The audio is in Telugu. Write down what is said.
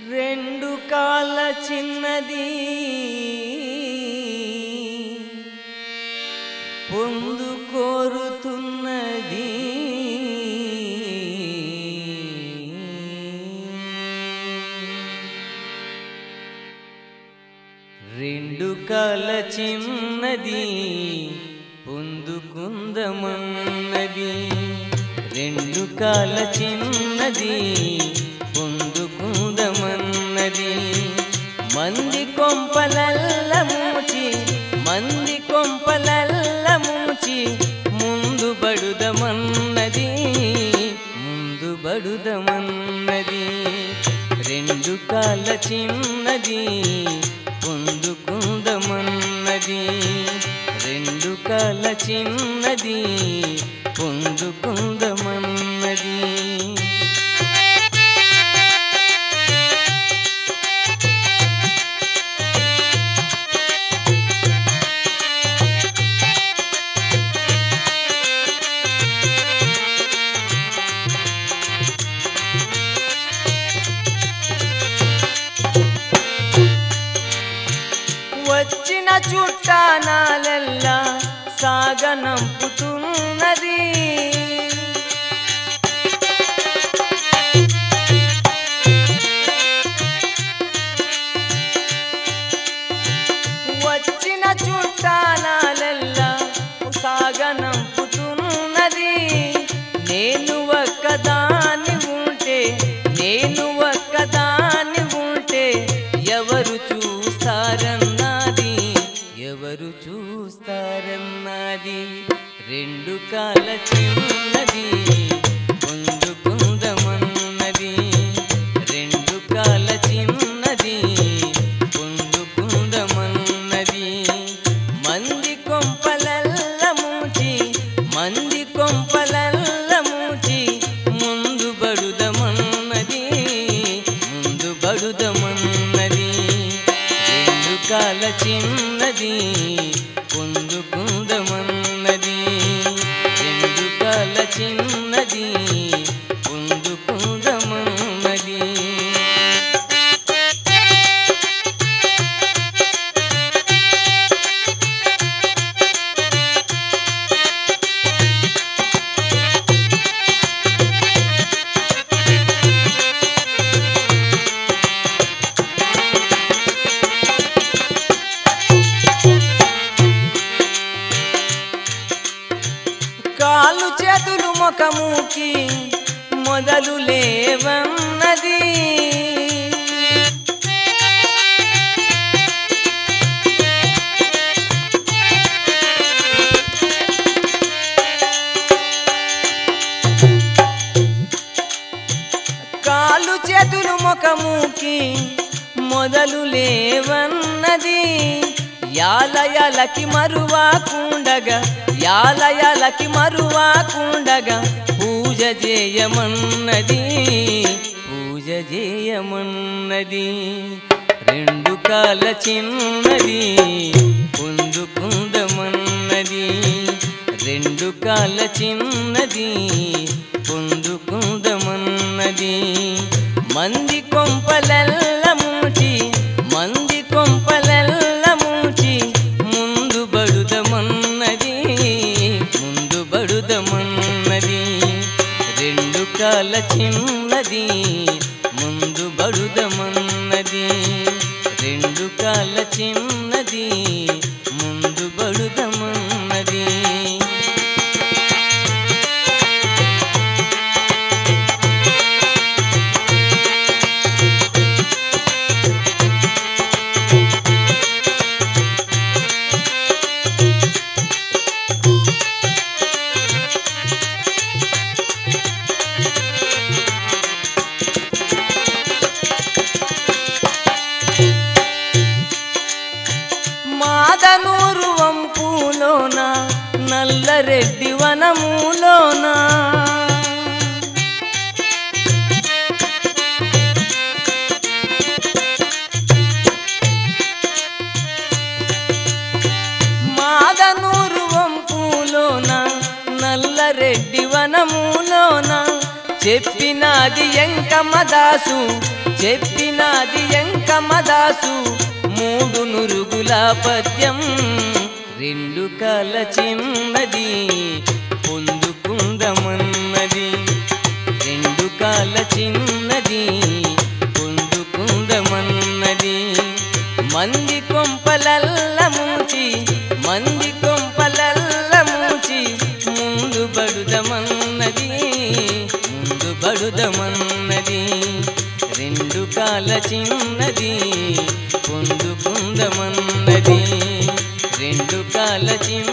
రెండు కాళ్ళ చిన్నది పొందు కోరుతున్నది రెండు కాళ్ళ చిన్నది పొందుకుందమన్నది రెండు కాళ్ళ చిన్నది పొందుకుందమన్నది మంది కొంపలల్ల మూచి మంది కొంపలల్ల మూచి ముందు బడుదమన్నది ముందు బడుదమన్నది రెండు కాళ్ళ చిన్నది పొందుకుందమన్నది రెండు కాళ్ళ చిన్నది పొందుకుందమన్నది వచ్చిన చుట్టానాలెల్లా సాగనంపుతున్నది వచ్చిన చుట్టానాలెల్లా సాగనంపుతున్నది నేను ఒక్కదాన్ని ఉంటే నేను ఒక్కదాన్ని ఉంటే ఎవరు చూస్తారన్నది ఎవరు చూస్తారన్నది రెండు కాళ్ళ చిన్నది పొందుకుందమన్నది రెండు కాళ్ళ చిన్నది పొందుకుందమన్నది మంది కొంపలల్ల మూచి మంది కొంపలల్ల మూచి ముందు బడుదమన్నది ముందు బడుదమన్నది రెండు కాల చిన్నది పొందుకుందమన్నది రెండు కాల చిన్నది పొందుకుందమన్నది కాళ్ళు చేతులు ముఖముకి మొదలు లేవన్నది కాళ్ళు చేతులు ముఖముకి మొదలు లేవన్నది యాలయాలకి మరువాకుండగా యాలయాలకి మరువాకుండగా పూజ చేయమన్నది పూజ చేయమన్నది రెండు కాల చిన్నది పొందుకుందమన్నది రెండు కాల చిన్నది పొందుకుందమన్నది మంది కొంపలల్ల మూచి మంది కొంపలల్ల మూచి ముందు బడుదమన్నది ముందు బడుదమన్నది రెండు కాల చిన్నది ముందు బడుదమన్నది రెండు కాల చిన్నది ముందు బడుదమన్నది మాదనూరు వంపులోన నల్లరెడ్డి వనములోన మాదనూరు వంపులోన నల్లరెడ్డి వనములోన చెప్పినాది ఎంకమదాసు చెప్పినాది ఎంకమదాసు మూడు నురుగుల పద్యం రెండు కాల చిన్నది పొందుకుందమన్నది రెండు కాల చిన్నది పొందుకుందమన్నది మంది కొంపలల్ల ముంచి మంది కొంపలల్ల ముంచి ముందు బడుదమన్నది ముందు బడుదమన్నది రెండు కాల చిన్నది పొందుకుందమన్నది రెండు కాల చిన్న